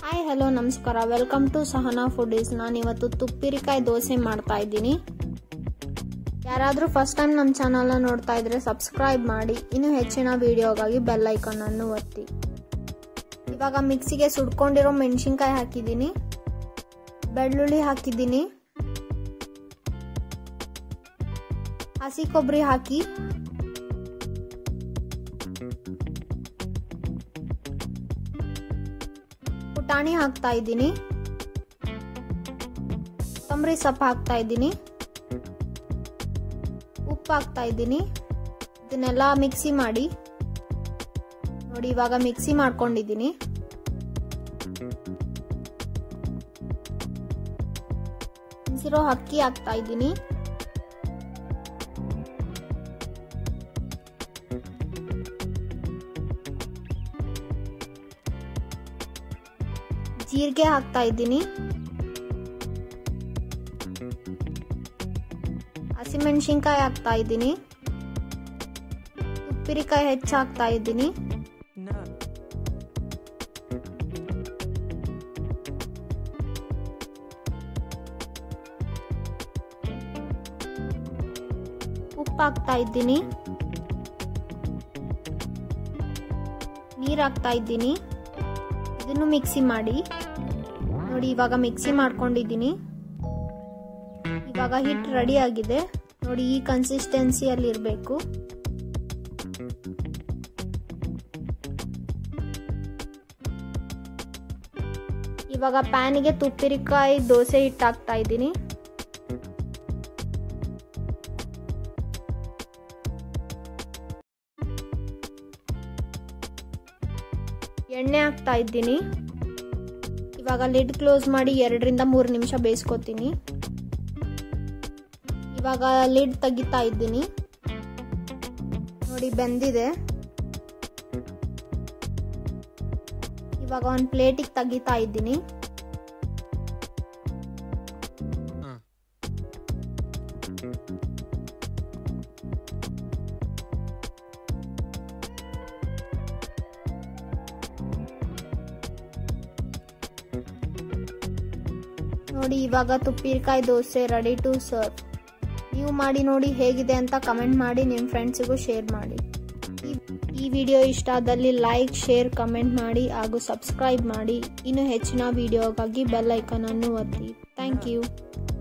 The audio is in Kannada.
ಹಾಯ್ ಹಲೋ ನಮಸ್ಕಾರ ವೆಲ್ಕಮ್ ಟು ಸಹನಾ ಫುಡೀಸ್ ನಾನಿವತ್ತು ತುಪ್ಪಿರಿಕಾಯಿ ದೋಸೆ ಮಾಡ್ತಾ ಇದ್ದೀನಿ ಯಾರಾದರೂ ಫಸ್ಟ್ ಟೈಮ್ ನಮ್ಮ ಚಾನಲ್ನ ನೋಡ್ತಾ ಇದ್ರೆ ಸಬ್ಸ್ಕ್ರೈಬ್ ಮಾಡಿ ಇನ್ನೂ ಹೆಚ್ಚಿನ ವಿಡಿಯೋಗಾಗಿ ಬೆಲ್ ಐಕಾನ್ ಅನ್ನು ಒತ್ತಿ ಇವಾಗ ಮಿಕ್ಸಿಗೆ ಸುಡ್ಕೊಂಡಿರೋ ಮೆಣಸಿನ್ಕಾಯಿ ಹಾಕಿದ್ದೀನಿ ಬೆಳ್ಳುಳ್ಳಿ ಹಾಕಿದ್ದೀನಿ ಹಸಿ ಕೊಬ್ಬರಿ ಹಾಕಿ ಪುಟಾಣಿ ಹಾಕ್ತಾ ಇದ್ದೀನಿ ಕೊತ್ತಂಬರಿ ಸೊಪ್ಪು ಹಾಕ್ತಾ ಇದ್ದೀನಿ ಉಪ್ಪು ಹಾಕ್ತಾ ಇದ್ದೀನಿ ಇದನ್ನೆಲ್ಲ ಮಿಕ್ಸಿ ಮಾಡಿ ನೋಡಿ ಇವಾಗ ಮಿಕ್ಸಿ ಮಾಡ್ಕೊಂಡಿದ್ದೀನಿ ನೆನೆಸಿರೋ ಅಕ್ಕಿ ಹಾಕ್ತಾ ಇದ್ದೀನಿ ಜೀರಿಗೆ ಹಾಕ್ತಾ ಇದ್ದೀನಿ ಹಸಿಮೆಣಸಿನ್ಕಾಯಿ ಹಾಕ್ತಾ ಇದ್ದೀನಿ ಉಪ್ಪಿರಿಕಾಯಿ ಹೆಚ್ಚು ಹಾಕ್ತಾ ಇದ್ದೀನಿ ಉಪ್ಪು ಹಾಕ್ತಾ ಇದ್ದೀನಿ ನೀರು ಹಾಕ್ತಾ ಇದ್ದೀನಿ ಇದನ್ನು ಮಿಕ್ಸಿ ಮಾಡಿ ನೋಡಿ ಇವಾಗ ಮಿಕ್ಸಿ ಮಾಡ್ಕೊಂಡಿದ್ದೀನಿ ಇವಾಗ ಹಿಟ್ಟು ರೆಡಿ ಆಗಿದೆ ನೋಡಿ ಈ ಕನ್ಸಿಸ್ಟೆನ್ಸಿಯಲ್ಲಿ ಇರಬೇಕು ಇವಾಗ ಪ್ಯಾನಿಗೆ ತುಪ್ಪಿರಿಕಾಯಿ ದೋಸೆ ಹಿಟ್ಟು ಹಾಕ್ತಾ ಇದ್ದೀನಿ ಎಣ್ಣೆ ಹಾಕ್ತಾ ಇದ್ದೀನಿ ಇವಾಗ ಲಿಡ್ ಕ್ಲೋಸ್ ಮಾಡಿ ಎರಡರಿಂದ ಮೂರು ನಿಮಿಷ ಬೇಯಿಸ್ಕೊತೀನಿ ಇವಾಗ ಲಿಡ್ ತೆಗಿತಾ ಇದ್ದೀನಿ ನೋಡಿ ಬೆಂದಿದೆ ಇವಾಗ ಒಂದು ಪ್ಲೇಟಿಗೆ ತೆಗಿತಾ ಇದ್ದೀನಿ ನೋಡಿ ಇವಾಗ ತುಪ್ಪಿರ್ಕಾಯಿ ದೋಸೆ ರೆಡಿ ಟು ಸರ್ವ್ ನೀವು ಮಾಡಿ ನೋಡಿ ಹೇಗಿದೆ ಅಂತ ಕಮೆಂಟ್ ಮಾಡಿ ನಿಮ್ಮ ಫ್ರೆಂಡ್ಸಿಗೂ ಶೇರ್ ಮಾಡಿ ಈ ವಿಡಿಯೋ ಇಷ್ಟ ಆದಲ್ಲಿ ಲೈಕ್ ಶೇರ್ ಕಮೆಂಟ್ ಮಾಡಿ ಹಾಗೂ ಸಬ್ಸ್ಕ್ರೈಬ್ ಮಾಡಿ ಇನ್ನು ಹೆಚ್ಚಿನ ವಿಡಿಯೋಗಾಗಿ ಬೆಲ್ ಐಕನ್ ಅನ್ನು ಒತ್ತಿ ಥ್ಯಾಂಕ್ ಯು